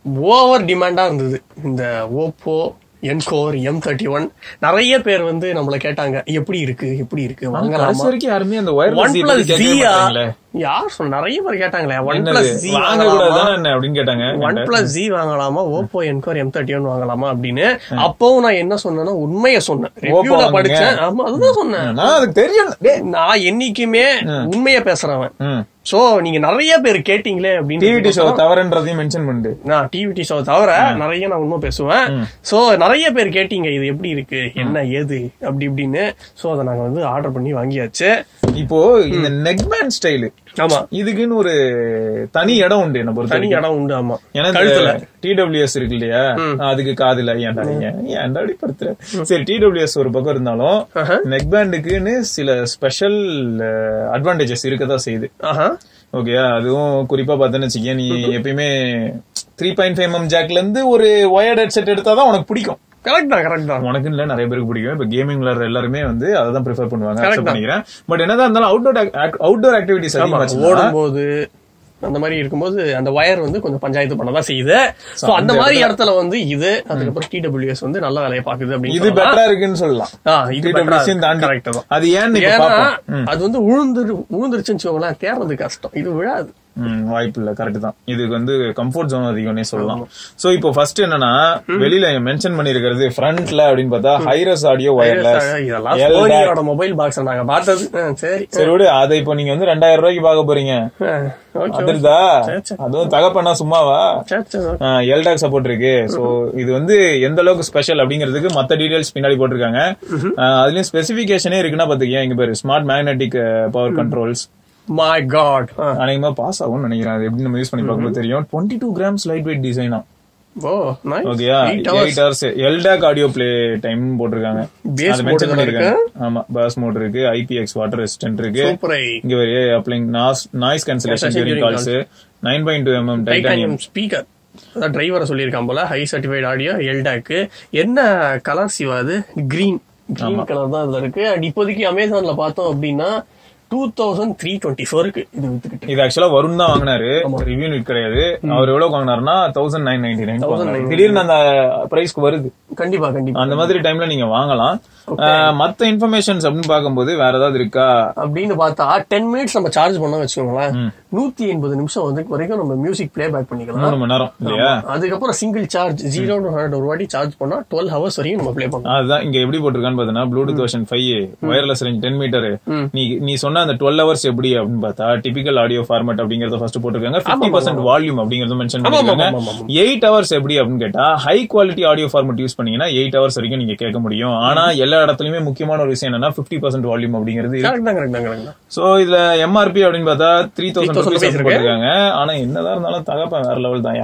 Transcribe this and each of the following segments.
Over டிமாண்டா இருந்தது இந்த Oppo Enco M thirty one நிறைய பேர் வந்து நம்மள கேட்டாங்க எப்படி இருக்கு எப்படி இருக்கு கடைசி வாங்கலாமா வரைக்கும் யாருமே அந்த ஒன் ஒயர்லெஸ் பிளஸ் கேட்கவே ஜியா மாட்டாங்களே. யார் சொன்ன நிறைய பேர் கேட்டாங்களே ஒன் என்னது பிளஸ் ஜி வாங்க கூடாதுதானே என்ன அப்படின்னு கேட்டாங்க ஒன் பிளஸ் ஜி வாங்கலாமா Oppo Enco M thirty one வாங்கலாமா அப்படின்னு அப்பவும் நான் என்ன சொன்னேன்னா உண்மையை சொன்னேன் ரிவ்யூல வாங்குங்க. படிச்சேன் ஆமா அதுதான் சொன்னேன் நான் அதுக்கு தெரியும் டேய். நான் என்னைக்குமே உண்மையை பேசுறவன் ம். சோ நீங்க நிறைய பேர் கேட்டீங்களே டிவிடி அப்படின்னு ஷோ தவறுன்றதையும் மென்ஷன் பண்ணிட்டு நான் டிவிடி ஷோ தவிர நிறைய நான் உண்மை பேசுவேன் சோ நிறைய பேர் கேட்டீங்க இது எப்படி இருக்கு என்ன ஏது அப்படி இப்படின்னு சோ அதை நாங்க வந்து ஆர்டர் பண்ணி வாங்கியாச்சு இப்போ இந்த நெக்பேண்ட் ஸ்டைல் ஆமா இதுக்குன்னு ஒரு தனி இடம் உண்டு என்ன பொறுத்த தனி வரைக்கும் இடம் உண்டு ஆமா ஏன்னா கழுத்துல டிடபிள்யூஎஸ் இருக்கு இல்லையா அதுக்கு காதுல ஏன்டா நீங்க ஏன்டா அப்படி படுத்துற சரி டிடபிள்யூஎஸ் ஒரு பக்கம் இருந்தாலும் நெக் பேண்டுக்குன்னு சில ஸ்பெஷல் அட்வான்டேஜஸ் இருக்கதான் செய்யுது ஆஹா ஓகேயா அதுவும் குறிப்பா பார்த்தேன்னு வச்சுக்கேன் நீ எப்பயுமே த்ரீ பாயிண்ட் ஃபைவ் எம் ஜாக்ல இருந்து ஒரு ஒயர்ட் ஹெட்செட் எடுத்தாதான் உனக்கு பிடிக்கும் கரெக்ட் தான் கரெக்ட் தான் உனக்கு இல்ல நிறைய பேருக்கு பிடிக்கும் இப்ப கேமிங் விளையாடுற எல்லாருமே வந்து அதை தான் ப்ரிஃபர் பண்ணுவாங்க Correct accept தான். பண்ணிக்கிறேன் பட் என்னதான் இருந்தாலும் அவுட்டோர் அவுட்டோர் ஆக்டிவிட்டிஸ் ஆமா அதிகமாச்சுன்னா ஓடும்போது அந்த மாதிரி இருக்கும்போது அந்த ஒயர் வந்து கொஞ்சம் பஞ்சாயத்து பண்ணதான் செய்யுது சோ அந்த அந்த மாதிரி இடத்துல வந்து இது அதுக்கப்புறம் டிடபிள்யூஎஸ் வந்து நல்ல வேலையை பாக்குது அப்படின்னு இது சொல்லலாம். பெட்டரா இருக்குன்னு சொல்லலாம் ஆ, இது better ஆ TWS இருக்கு. தாண்டி Correct தான். அது ஏன்னு இப்ப ஏன்னா பாப்போம். ம். அது வந்து உழுந்துரு உழுந்துருச்சுன்னு வச்சுக்கோங்களேன் தேடுறது கஷ்டம் இது விழாது ம், வாய்ப்பு இல்ல கரெக்ட் தான் இதுக்கு வந்து கம்ஃபர்ட் ஜோன் அதிகம்னே சொல்லலாம் சோ இப்போ ஃபர்ஸ்ட் என்னன்னா வெளியில மென்ஷன் பண்ணிருக்கிறது ஃப்ரண்ட்ல அப்படின்னு பார்த்தா ஹைரஸ் ஆடியோ ஒயர்லெஸ் இதெல்லாம் சோனியோட மொபைல் பாக்ஸ் நாங்க பார்த்தது ஆ, சரி சரி விடு அதை இப்போ நீங்க வந்து ரெண்டாயிரம் ரூபாய்க்கு பார்க்க போறீங்க ஆ, okay. அதிர்தா சரி, சரி. அதுவும் தகப்பனா சும்மாவா சரி, சரி, okay. எல்டாக் சப்போர்ட் இருக்கு சோ இது வந்து எந்த அளவுக்கு ஸ்பெஷல் அப்படிங்கிறதுக்கு மத்த டீடைல்ஸ் பின்னாடி போட்டிருக்காங்க அஹ், அதுலயும் ஸ்பெசிபிகேஷனே இருக்குன்னா பாத்துக்கீங்க இங்க பேரு smart magnetic power controls My God. ஆ. அநேகமா பாஸ் ஆகும்னு நினைக்கிறேன் அது எப்படி நம்ம யூஸ் பண்ணி பார்க்கும்போது தெரியும் twenty two grams light weight டிசைனா ஓ, nice. ஓகேயா Eight hours. Eight hours எல்டாக் audio play time போட்டிருக்காங்க Bass அது mode மென்ஷன் இதுல பண்ணிருக்காங்க ஆமா பாஸ் மோட் இருக்கு ஐபிஎக்ஸ் வாட்டர் ரெசிஸ்டன்ட் இருக்கு Super ஐ. இங்க ஒரு அப்ளைங் noise cancellation Cancellation during during calls nine point two MM titanium titanium speaker அதான் டிரைவரை சொல்லியிருக்கான் போல ஹை சர்டிஃபைட் ஆடியோ எல்டாக்கு என்ன கலர் சிவா அது கிரீன் கிரீன் கலர் தான் இதுல இருக்கு அண்ட் இப்போதைக்கு அமேசான்ல பார்த்தோம் அப்படின்னா டூ தௌசண்ட் த்ரீ டுவெண்ட்டி ஃபோருக்கு இது வித்துக்கிட்டு இது ஆக்சுவலா வருண் தான் வாங்கினாரு ரிவ்யூ கிடையாது அவர் எவ்வளவு வாங்கினாருன்னா தௌசண்ட் நைன் நைன்டி நைன் திடீர்னு அந்த பிரைஸ்க்கு வருது கண்டிப்பா கண்டிப்பா அந்த மாதிரி டைம்ல நீங்க வாங்கலாம் அஹ், மத்த இன்ஃபர்மேஷன்ஸ் அப்படின்னு பார்க்கும்போது வேற ஏதாவது இருக்கா அப்படின்னு பார்த்தா டென் மினிட்ஸ் நம்ம சார்ஜ் பண்ண வச்சுக்கோங்களேன் நூத்தி எண்பது நிமிஷம் வந்து வரைக்கும் நம்ம மியூசிக் ப்ளே பேக் பண்ணிக்கலாம் மூணு மணி நேரம் இல்லையா அதுக்கப்புறம் சிங்கிள் சார்ஜ் ஜீரோ ஹண்ட்ரட் ஒரு வாட்டி சார்ஜ் பண்ணா டுவெல் ஹவர்ஸ் வரைக்கும் நம்ம ப்ளே பண்ணலாம் அதுதான் இங்க எப்படி போட்டிருக்கான்னு பாத்தீங்கன்னா Bluetooth version five wireless range ten metre நீ நீ சொன்ன அந்த டுவெல் ஹவர்ஸ் எப்படி அப்படின்னு பார்த்தா டிபிக்கல் ஆடியோ ஃபார்மேட் அப்படிங்கறத ஃபர்ஸ்ட் போட்டிருக்காங்க ஃபிஃப்டி பர்சன்ட் வால்யூம் அப்படிங்கறத மென்ஷன் ஆமா, ஆமா, பண்ணிருக்காங்க ஆமா, எயிட் ஹவர்ஸ் எப்படி அப்படின்னு கேட்டா high quality audio format use பண்ணீங்கன்னா எயிட் ஹவர்ஸ் வரைக்கும் நீங்க கேட்க முடியும் ஆனா எல்லா இடத்துலயுமே முக்கியமான ஒரு விஷயம் என்னன்னா ஃபிஃப்டி பர்சன்ட் வால்யூம் அப்படிங்கிறது இருக்கு. கரெக்ட் தான் கரெக்ட் தான் கரெக்ட் தான் சோ இதுல எம்ஆர்பி அப்படின்னு பார்த்தா த்ரீ தௌசண்ட் 3,000 ருபீஸ் இருக்கு. போட்டிருக்காங்க ஆனா என்னதான் இருந்தாலும் தகப்பன் வேற லெவல் தான்யா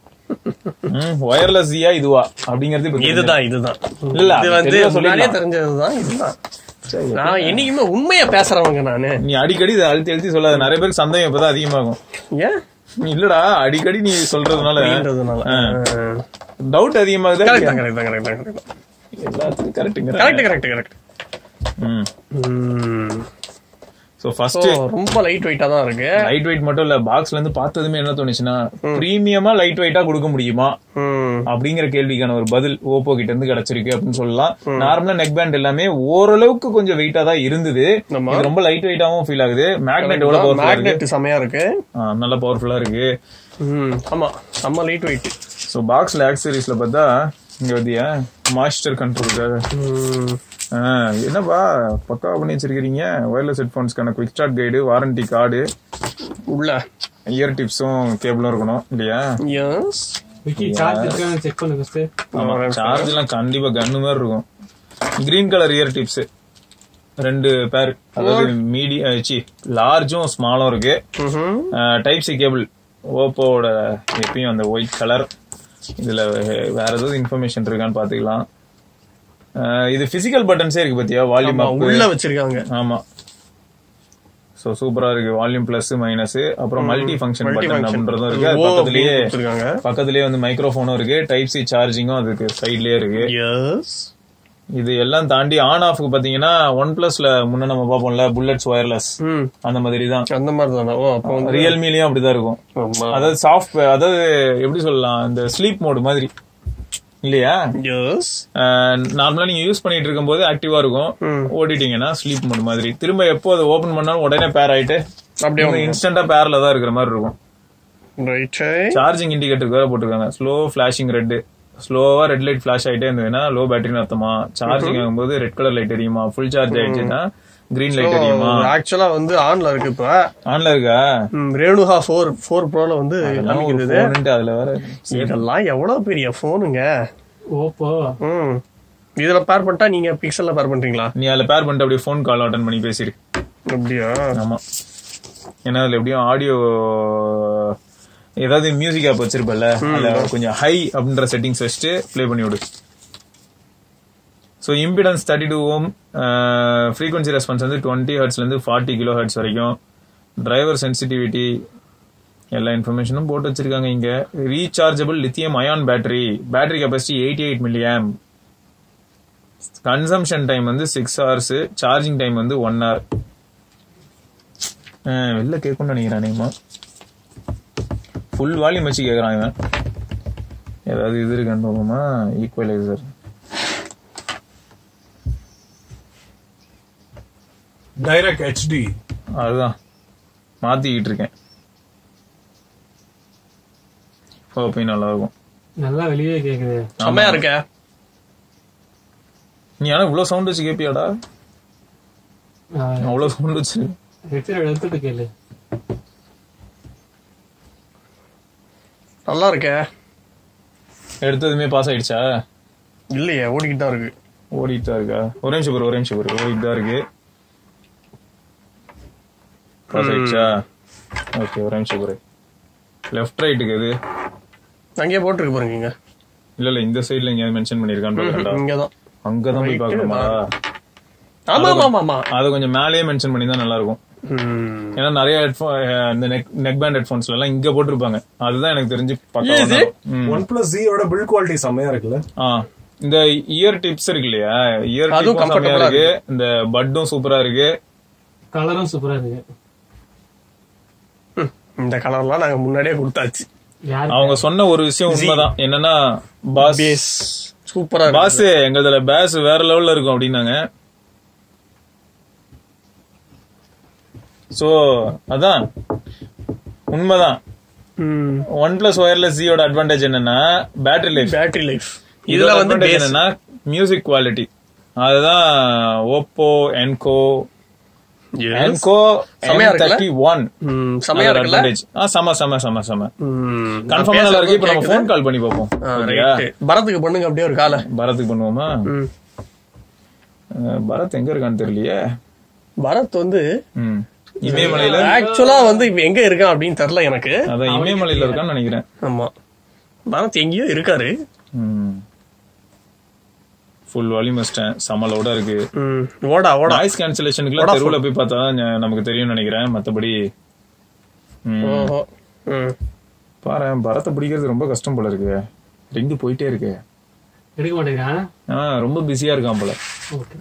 ஒயர்லெஸ் ஜியா இதுவா அப்படிங்கிறது இப்ப தெரிஞ்சது. இதுதான் இதுதான் இல்ல, இது வந்து தெளிவா முன்னாடியே சொல்லிடலாம். தெரிஞ்சதுதான் இதுதான் நான் என்னைக்குமே உண்மையா பேசுறவங்க நானு நீ அடிக்கடி இதை அழுத்தி அழுத்தி சொல்லாத நிறைய பேருக்கு சந்தேகம் இப்பதான் அதிகமாகும் ஏன் இல்லடா அடிக்கடி நீ சொல்றதுனால அப்படின்றதுனால டவுட் அதிகமாகுது கரெக்ட் தான் கரெக்ட் தான் கரெக்ட் தான் கரெக்ட் தான் எல்லாத்துக்கும் கரெக்டுங்கிற correct correct correct so first ரொம்ப லைட் வெயிட்டா தான் இருக்கு லைட் வெயிட் மட்டும் இல்ல பாக்ஸ்ல இருந்து பார்த்ததுமே என்ன தோணுச்சுன்னா பிரீமியமா லைட் வெயிட்டா கொடுக்க முடியுமா ம். அப்படிங்கிற கேள்விக்கான ஒரு பதில் ஓப்போ கிட்ட இருந்து கிடைச்சிருக்கு அப்படின்னு சொல்லலாம் நார்மலா நெக் பேண்ட் எல்லாமே ஓரளவுக்கு கொஞ்சம் வெயிட்டா தான் இருந்தது ஆமா. இது ரொம்ப லைட் வெயிட்டாவும் ஃபீல் ஆகுது மேக்னெட் எவ்வளவு பவர்ஃபுல்லா இருக்கு மேக்னெட் செமையா இருக்கு ஆ, நல்ல பவர்ஃபுல்லா இருக்கு ம், ஆமா செம்ம லைட் வெயிட் சோ பாக்ஸ்ல ஆக்சரிஸ்ல பார்த்தா இங்க வந்தியா மாய்ஸ்டர் கண்ட்ரோலுக்காக என்னப்பா பக்கா பண்ணி வச்சிருக்கீங்க ஒயர்லெஸ் ஹெட்போன்ஸ்க்கான quick start guide warranty card உள்ள இயர் டிப்ஸும் கேபிளும் இருக்கணும் இல்லையா எஸ் விக்கி சார்ஜ் இருக்கான்னு செக் பண்ணு ஃபர்ஸ்ட் ஆமா சார்ஜ் எல்லாம் கண்டிப்பா கன்னு மாதிரி இருக்கும் கிரீன் கலர் இயர் டிப்ஸ் ரெண்டு பேர் அதாவது மீடியம் சி லார்ஜும் ஸ்மாலும் இருக்கு டைப் சி கேபிள் ஓப்போவோட எப்பயும் அந்த ஒயிட் கலர் இதுல வேற ஏதாவது இன்ஃபர்மேஷன் இருக்கான்னு பாத்துக்கலாம் அஹ் இது பிசிக்கல் பட்டன்ஸே இருக்கு பாத்தியா வால்யூம் அப் உள்ள வச்சிருக்காங்க ஆமா சோ சூப்பரா இருக்கு வால்யூம் பிளஸ் மைனஸ் அப்புறம் மல்டி ஃபங்க்ஷன் பட்டன் அப்படின்றதும் இருக்கு அது ஓ, பக்கத்துலயே அப்படின்னு கொடுத்திருக்காங்க. பக்கத்துலயே வந்து மைக்ரோஃபோனும் இருக்கு டைப் சி சார்ஜிங்கும் அதுக்கு சைட்லயே இருக்கு எஸ் இது எல்லாம் தாண்டி ஆன் ஆஃப்க்கு பாத்தீங்கன்னா ஒன் பிளஸ்ல முன்ன நம்ம பாப்போம்ல புல்லட்ஸ் ஒயர்லெஸ் ம் அந்த மாதிரி தான் அந்த மாதிரி தானே ஓ அப்போ வந்து ரியல்மிலயும் அப்படிதான் இருக்கும் ஆமா அதாவது சாஃப்ட்வேர் அதாவது எப்படி சொல்லலாம் இந்த ஸ்லீப் மோடு மாதிரி இல்லையா எஸ் நார்மலா நீங்க யூஸ் பண்ணிட்டு இருக்கும்போது ஆக்டிவா இருக்கும் ஓடிட்டீங்கன்னா ஸ்லீப் மோட் மாதிரி திரும்ப எப்போ அதை ஓபன் பண்ணாலும் உடனே பேர் ஆயிட்டு அப்படியே இன்ஸ்டன்டா பேர்ல தான் இருக்கிற மாதிரி இருக்கும் ரைட்டு சார்ஜிங் இண்டிகேட்டருக்கு வேற போட்டிருக்காங்க ஸ்லோ ஃபிளாஷிங் ரெட் ஸ்லோவா ரெட் லைட் ஃபிளாஷ் ஆயிட்டே இருந்ததுன்னா லோ பேட்டரின்னு அர்த்தமா சார்ஜிங் ஆகும்போது ரெட் கலர் லைட் எரியுமா ஃபுல் சார்ஜ் ஆயிடுச்சுன்னா கிரீன் லைட் எரியுமா ஆக்சுவலா வந்து ஆன்ல இருக்கு இப்ப ஆன்ல இருக்கா ம், ரேணுகா ஃபோர் ஃபோர் ப்ரோல வந்து அதெல்லாம் ஒரு காமிக்குது phone-ன்ட்டு அதுல வேற இதெல்லாம் எவ்வளவு பெரிய போனுங்க ஓப்போ ம் இதுல பேர் பண்ணிட்டா நீங்க பிக்சல்ல பேர் பண்றீங்களா நீ அதுல பேர் பண்ணிட்டு அப்படியே ஃபோன் கால் அட்டன் பண்ணி பேசிரு அப்படியா ஆமா ஏன்னா அதுல எப்படியும் ஆடியோ ஏதாவது மியூசிக் ஆப் வச்சிருப்பல அதுல கொஞ்சம் ஹை அப்படின்ற செட்டிங்ஸ் வச்சுட்டு ப்ளே பண்ணி விடு so impedance thirty two ohm frequency response வந்து டுவெண்ட்டி ஹர்ட்ஸ்லேருந்து ஃபார்ட்டி கிலோ ஹர்ட்ஸ் வரைக்கும் டிரைவர் சென்சிட்டிவிட்டி எல்லா இன்ஃபர்மேஷனும் போட்டு வச்சிருக்காங்க இங்க rechargeable lithium ion battery battery capacity eighty eight milliamp consumption time வந்து சிக்ஸ் ஹவர்ஸ் சார்ஜிங் டைம் வந்து ஒன் ஹவர் வெளில கேட்கணும்னு நினைக்கிறானேமா ஃபுல் வால்யூம் வச்சு கேட்குறான் இவன் ஏதாவது இது இருக்கான்னு பார்ப்போமா ஈக்குவலைசர் டைரக்ட் ஹெச்டி அதுதான் மாத்திக்கிட்டு இருக்கேன் போய் நல்லா இருக்கும் நல்லா வெளியே கேக்குது செம்மையா இருக்க நீ ஆனா இவ்வளவு சவுண்ட் வச்சு கேப்பியாடா அவ்வளவு சவுண்ட் வச்சு ஹெட்செட் எடுத்துட்டு கேளு நல்லா இருக்க எடுத்ததுமே பாஸ் ஆயிடுச்சா இல்லையே ஓடிக்கிட்டு தான் இருக்கு ஓடிட்டு தான் இருக்கா ஒரே நிமிஷம் பாரு ஒரே நிமிஷம் பாரு ஓடிட்டு தான் இருக்கு பாஸ் ஆயிடுச்சா ஓகே ஒரே நிமிஷம் பாரு லெஃப்ட் ரைட்டுக்கு எது அங்கேயே போட்டுருக்கு பாருங்க இங்க இல்ல இல்ல இந்த சைடுல எங்கேயாவது மென்ஷன் பண்ணிருக்கான்னு பாக்கறேன்டா இங்கதான் அங்கதான் போய் பார்க்கணுமா ஆமா ஆமா ஆமா ஆமா அதை கொஞ்சம் மேலேயே மென்ஷன் பண்ணி தான் நல்லா இருக்கும் ம். ஏன்னா நிறைய ஹெட்ஃபோன் இந்த நெக் நெக் பேண்ட் ஹெட்ஃபோன்ஸ்ல எல்லாம் இங்க போட்டிருப்பாங்க அதுதான் எனக்கு தெரிஞ்சு பக்கா இது? ம். ஒன் பிளஸ் ஜியோட பில்ட் குவாலிட்டி செம்மையா இருக்குல்ல ஆ இந்த இயர் டிப்ஸ் இருக்கு இல்லையா இயர் அதுவும் டிப்பும் செம்மையா comfortable-ஆ இருக்கு இந்த பட்டும் சூப்பரா இருக்கு கலரும் சூப்பரா இருக்கு ம். இந்த கலர்லாம் நாங்க முன்னாடியே கொடுத்தாச்சு யாரு அவங்க சொன்ன ஒரு விஷயம் உண்மைதான் என்னன்னா பாஸ் பேஸ் சூப்பரா இருக்கு பாஸ் எங்களதுல பேஸ் வேற லெவல்ல இருக்கும் அப்படின்னாங்க சோ அதான் உண்மைதான் ஒன் பிளஸ் ஒயர்லெஸ் ஜியோட அட்வான்டேஜ் என்னன்னா பேட்டரி லைஃப் பேட்டரி லைஃப் இதுல இதுல வந்து வந்து base. என்னன்னா மியூசிக் குவாலிட்டி அதுதான் ஓப்போ என்கோ Yes. என்கோ செமையா இருக்குல்ல? தேர்ட்டி ஒன் ம், செமையா இருக்குல்ல அட்வான்டேஜ் ஆ செம செம செம செம ம். கன்ஃபார்மா நல்லா இருக்கு இப்ப நம்ம கேக்குது. ஃபோன் கால் பண்ணி பார்ப்போம் ஆ, ஓகேயா? right. பரத்துக்கு பண்ணுங்க அப்படியே ஒரு காலை பரத்துக்கு பண்ணுவோமா ம். அஹ், பரத் எங்க இருக்கான்னு தெரியலையே பரத் வந்து ம். இமயமலையில ஆக்சுவலா வந்து இப்ப எங்க இருக்கான் அப்படின்னு தெரியல எனக்கு அதான் இமயமலையில இருக்கான்னு நினைக்கிறேன் ஆமா பரத் எங்கேயோ இருக்காரு ஃபுல் வால்யூம் வச்சிட்டேன் சமலோட இருக்கு ம். ஓடா ஓடா நாய்ஸ் கேன்சலேஷனுக்குலாம் தெருவுல போய் பார்த்தா தான் ஞ- நமக்கு தெரியும்னு நினைக்கிறேன் மத்தபடி ம். ஓஹோ ம். பாரு பரத்தை பிடிக்கிறது ரொம்ப கஷ்டம் போல இருக்கு ரிங்கு போயிட்டே இருக்கு எடுக்க மாட்டேங்கிறான் ஆ ரொம்ப பிஸியா இருக்கான் போல ஓகே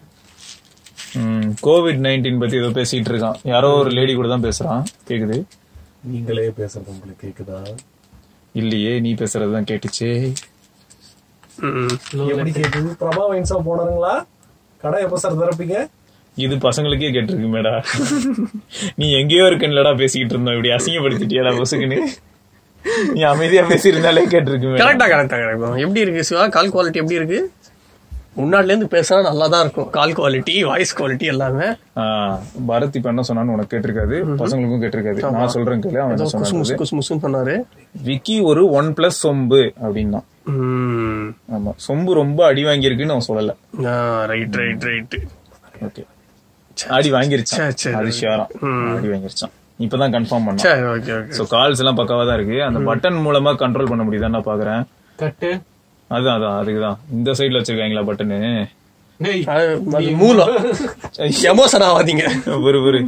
கோவிட் நைன்டீன் பத்தி ஏதோ பேசிட்டு இருக்கான் யாரோ ஒரு லேடி கூட தான் பேசுறான் கேக்குது நீங்களே பேசுறது உங்களுக்கு கேக்குதா இல்லையே நீ பேசுறதுதான் கேட்டுச்சே ம். எப்படி கேக்குது பிரபா வைன்ஸா போனாருங்களா கடை எப்ப சார் திறப்பீங்க இது பசங்களுக்கே கேட்டிருக்கு மேடா நீ எங்கேயோ இருக்கன்லடா பேசிக்கிட்டு இருந்தோம் இப்படி அசிங்கப்படுத்திட்டியாடா பசங்கன்னு நீ அமைதியா பேசியிருந்தாலே கேட்டிருக்கு மேடா கரெக்டா கரெக்டா கரெக்டா எப்படி இருக்கு சிவா கால் குவாலிட்டி எப்படி இருக்கு முன்னாடில இருந்து பேசினா நல்லா தான் இருக்கும் கால் குவாலிட்டி வாய்ஸ் குவாலிட்டி எல்லாமே ஆ, பரத் இப்ப என்ன சொன்னான்னு உனக்கு கேட்டிருக்காது பசங்களுக்கும் கேட்டிருக்காது நான் சொல்றேன் கேளு அவன் ஏதோ என்ன குசு சொன்னான் முசு குசு முசுன்னு சொன்னாரு விக்கி ஒரு ஒன் பிளஸ் சொம்பு அப்படின்னா ம். ஆமா சொம்பு ரொம்ப அடி வாங்கியிருக்குன்னு அவன் சொல்லல ஆ, ரைட் ரைட் ரைட் ஓகே அடி வாங்கிருச்சான் சரி, சரி. அது ஷியாரம் அடி வாங்கிருச்சான் இப்பதான் கன்ஃபார்ம் பண்ணான் சரி ஓகே ஓகே சோ கால்ஸ் எல்லாம் பக்காவா தான் இருக்கு அந்த பட்டன் மூலமா கண்ட்ரோல் பண்ண முடியுதா நான் பாக்குறேன் கட்டு அதான் அதான் அதுக்குதான் இந்த சைடுல வச்சிருக்காங்களா பட்டனு டேய், அது அது மூலம் எமோஷன் ஆகாதீங்க ஒரு ஒரு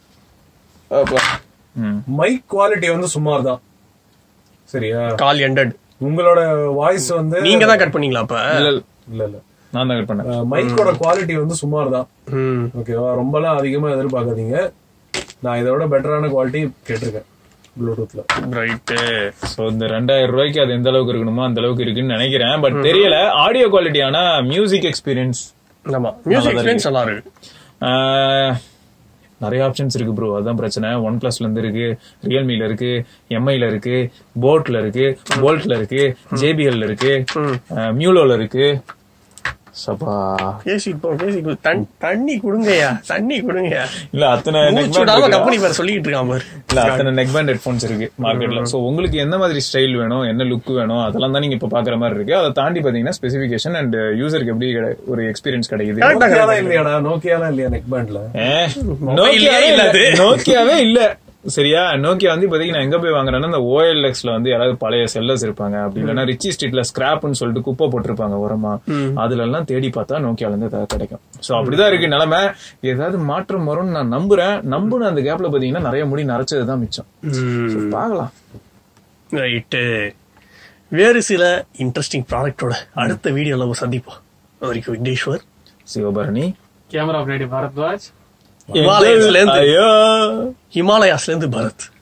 ம் மைக் குவாலிட்டி வந்து சுமார் தான் சரியா கால் எண்டட் உங்களோட வாய்ஸ் வந்து நீங்க தான் கட் பண்ணீங்களா அப்ப இல்ல இல்ல. இல்ல இல்ல நான் தான் கட் பண்ணேன் மைக்கோட குவாலிட்டி வந்து சுமார் தான் ம் ஓகேவா ரொம்பலாம் அதிகமா எதிர்பார்க்காதீங்க நான் இதோட பெட்டரான குவாலிட்டி கேட்டிருக்கேன் ப்ளூடூத்ல ரைட்டு சோ இந்த ரெண்டாயிரம் ரூபாய்க்கு அது எந்த அளவுக்கு இருக்கணுமோ அந்த அளவுக்கு இருக்குன்னு நினைக்கிறேன் பட் தெரியல ஆடியோ குவாலிட்டி ஆனா மியூசிக் எக்ஸ்பீரியன்ஸ் ஆமா மியூசிக் எக்ஸ்பீரியன்ஸ் நல்லா இருக்கு நிறைய ஆப்ஷன்ஸ் இருக்கு ப்ரோ அதான் பிரச்சனை ஒன் பிளஸ்ல இருந்து இருக்கு ரியல்மில இருக்கு எம்ஐல இருக்கு போட்ல இருக்கு போல்ட்ல இருக்கு ஜேபிஎல்ல இருக்கு மியூலோல இருக்கு சப்பா பேசிட்டு போ பேசிட்டு போ. தண்- தண்ணி கொடுங்கய்யா தண்ணி கொடுங்கய்யா இல்ல அத்தனை neck மூச்சு band விடாம இருக்குடா. கம்பெனி பேர் சொல்லிட்டு இருக்கான் பாரு இல்ல அத்தனை நெக் பேண்ட் ஹெட்போன்ஸ் இருக்கு மார்க்கெட்ல சோ உங்களுக்கு எந்த மாதிரி ஸ்டைல் வேணும் என்ன லுக் வேணும் அதெல்லாம் தான் நீங்க இப்ப பாக்குற மாதிரி இருக்கு அதை தாண்டி பாத்தீங்கன்னா ஸ்பெசிபிகேஷன் அண்ட் யூசருக்கு எப்படி கிடை- ஒரு எக்ஸ்பீரியன்ஸ் கிடைக்குது நோக்கியாலாம் இல்லையாடா நோக்கியாலாம் இல்லையா நெக் பேண்ட்ல நோக்கியாவே இல்ல இல்ல அது. நோக்கியாவே இல்ல சரியா நோக்கியா வந்து இப்போதைக்கு நான் எங்க போய் வாங்குறேன்னா இந்த ஓஎல்எக்ஸ்ல வந்து யாராவது பழைய செல்லர்ஸ் இருப்பாங்க அப்படி இல்லைன்னா ரிச்சி ஸ்ட்ரீட்ல ஸ்கிராப்னு சொல்லிட்டு குப்பை போட்டிருப்பாங்க உரமா அதுல எல்லாம் தேடி பார்த்தா நோக்கியால இருந்து ஏதாவது கிடைக்கும் சோ அப்படிதான் இருக்கு நிலைமை ஏதாவது மாற்றம் வரும்னு நான் நம்புறேன் நம்புன அந்த கேப்ல பாத்தீங்கன்னா நிறைய முடி நரைச்சதுதான் மிச்சம் So, பார்க்கலாம் ரைட்டு வேறு சில இன்ட்ரெஸ்டிங் ப்ராடக்டோட அடுத்த வீடியோல சந்திப்போம் அது வரைக்கும் விக்னேஸ்வர் சிவபரணி கேமரா பின்னாடி பரத்வாஜ் ஹிமாலயஸ்ல இருந்து ஐயோ ஹிமாலயாஸ்ல இருந்து பரத்